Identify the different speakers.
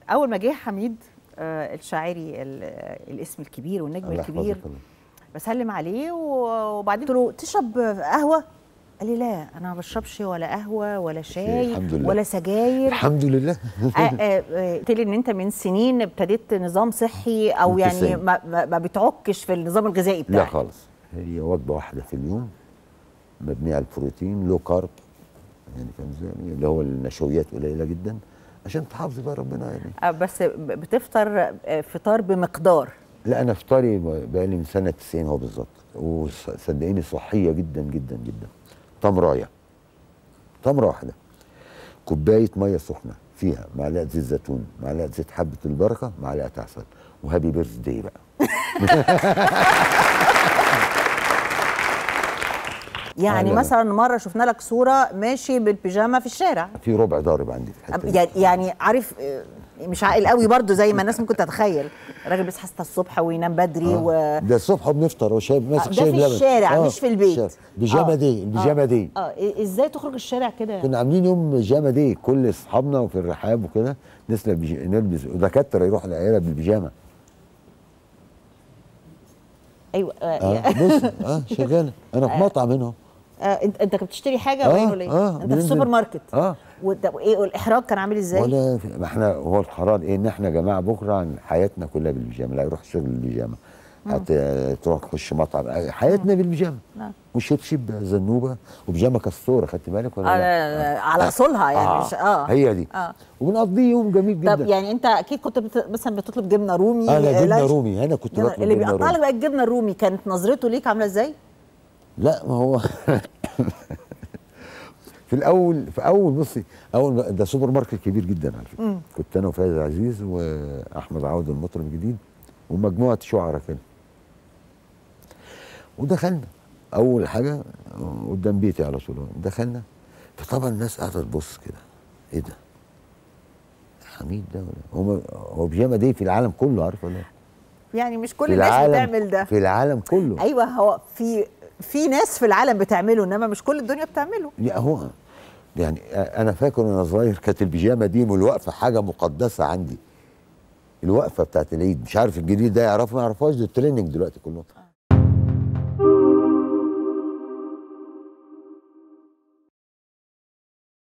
Speaker 1: اول ما جه حميد آه، الشاعري ال- الاسم الكبير والنجم
Speaker 2: الله
Speaker 1: الكبير
Speaker 2: يحفظك الله.
Speaker 1: بسلم عليه و- وبعدين قلت له تشرب قهوه قال لي لا انا ما بشربش ولا قهوه ولا شاي
Speaker 2: الحمد لله.
Speaker 1: ولا سجاير
Speaker 2: الحمد لله
Speaker 1: آه، آه، آه، قلت لي ان انت من سنين ابتديت نظام صحي او
Speaker 2: من
Speaker 1: يعني
Speaker 2: تسعين.
Speaker 1: ما, ما ما بتعكش في النظام الغذائي
Speaker 2: لا
Speaker 1: بتاعك
Speaker 2: خالص هي وجبه واحده في اليوم مبنيه على البروتين لو كارب يعني فاهم ازاي يعني اللي هو النشويات قليله جدا عشان تحافظي بقى ربنا يعني
Speaker 1: آه، بس ب- بتفطر آه، فطار بمقدار
Speaker 2: لا انا فطاري بقالي من سنه 90 هو بالظبط وصدقيني صحيه جدا جدا جدا تمرايه تمره واحده كوبايه ميه سخنه فيها معلقه زيت زيتون معلقه زيت حبه البركه معلقه عسل وهابي بيرث داي بقى
Speaker 1: يعني
Speaker 2: لا، لا.
Speaker 1: مثلا مره شفنا لك صوره ماشي بالبيجامه في الشارع
Speaker 2: في ربع ضارب عندي في الحته دي.
Speaker 1: يعني يعني عارف آه، مش عاقل قوي برضو زي ما الناس ممكن تتخيل الراجل بيصحى 6 الصبح وينام بدري و
Speaker 2: ده الصبح بنفطر وشايف
Speaker 1: آه،
Speaker 2: ماسك
Speaker 1: ده
Speaker 2: شاي
Speaker 1: في
Speaker 2: بلبن
Speaker 1: الشارع، مش في البيت.
Speaker 2: الشارع. بيجامه
Speaker 1: آه.
Speaker 2: دي البيجامه دي
Speaker 1: اه إيه- ازاي تخرج الشارع كده يعني؟
Speaker 2: كنا عاملين يوم بيجامه دي كل اصحابنا وفي الرحاب وكده نسلب بيج... نلبس ودكاتره يروحوا العياده بالبيجامه
Speaker 1: ايوه آه
Speaker 2: اه بص اه شغاله انا في مطعم هنا
Speaker 1: آه انت انت كنت بتشتري حاجه
Speaker 2: آه،
Speaker 1: ولا ولا ايه؟
Speaker 2: آه،
Speaker 1: انت في
Speaker 2: بننزل.
Speaker 1: السوبر ماركت
Speaker 2: اه
Speaker 1: وده وايه والاحراج كان عامل ازاي؟
Speaker 2: ولا في... ما احنا هو القرار ايه ان احنا يا جماعه بكره عن حياتنا كلها بالبيجامه لا يروح شغل بالبيجامه هت... تروح تخش مطعم حياتنا بالبيجامه
Speaker 1: نعم.
Speaker 2: وشبشب زنوبه وبيجامه كاستوره خدت بالك ولا
Speaker 1: آه
Speaker 2: لا؟
Speaker 1: لا، لا، على اصولها يعني
Speaker 2: آه.
Speaker 1: مش اه
Speaker 2: هي دي
Speaker 1: آه.
Speaker 2: وبنقضيه يوم جميل جدا
Speaker 1: طب يعني انت اكيد كنت بت... مثلا بتطلب جبنه رومي
Speaker 2: انا
Speaker 1: آه،
Speaker 2: جبنه
Speaker 1: لانش.
Speaker 2: رومي انا كنت
Speaker 1: جبنة-
Speaker 2: بطلب
Speaker 1: اللي
Speaker 2: جبنه
Speaker 1: بيقطع لك
Speaker 2: رومي
Speaker 1: بقى الجبنه الرومي كانت نظرته ليك عامله ازاي؟
Speaker 2: لا ما هو في الاول في اول بصي اول ما- ده سوبر ماركت كبير جدا على فكره كنت انا وفايز عزيز واحمد عوض المطرب الجديد ومجموعه شعراء كده ودخلنا اول حاجه قدام بيتي على طول دخلنا فطبعا الناس قاعده تبص كده ايه ده حميد ده ولا هو هو بيجامه دي في العالم كله عارف ولا لا؟
Speaker 1: يعني مش كل
Speaker 2: في
Speaker 1: الناس
Speaker 2: العالم
Speaker 1: بتعمل ده
Speaker 2: في العالم كله
Speaker 1: ايوه هو في في ناس في العالم بتعمله انما مش كل الدنيا بتعمله
Speaker 2: لا هو يعني انا فاكر وانا صغير كانت البيجامه دي والوقفه حاجه مقدسه عندي الوقفه بتاعت العيد مش عارف الجديد ده يعرفوا ما يعرفوهاش ده التريننج دلوقتي كلهم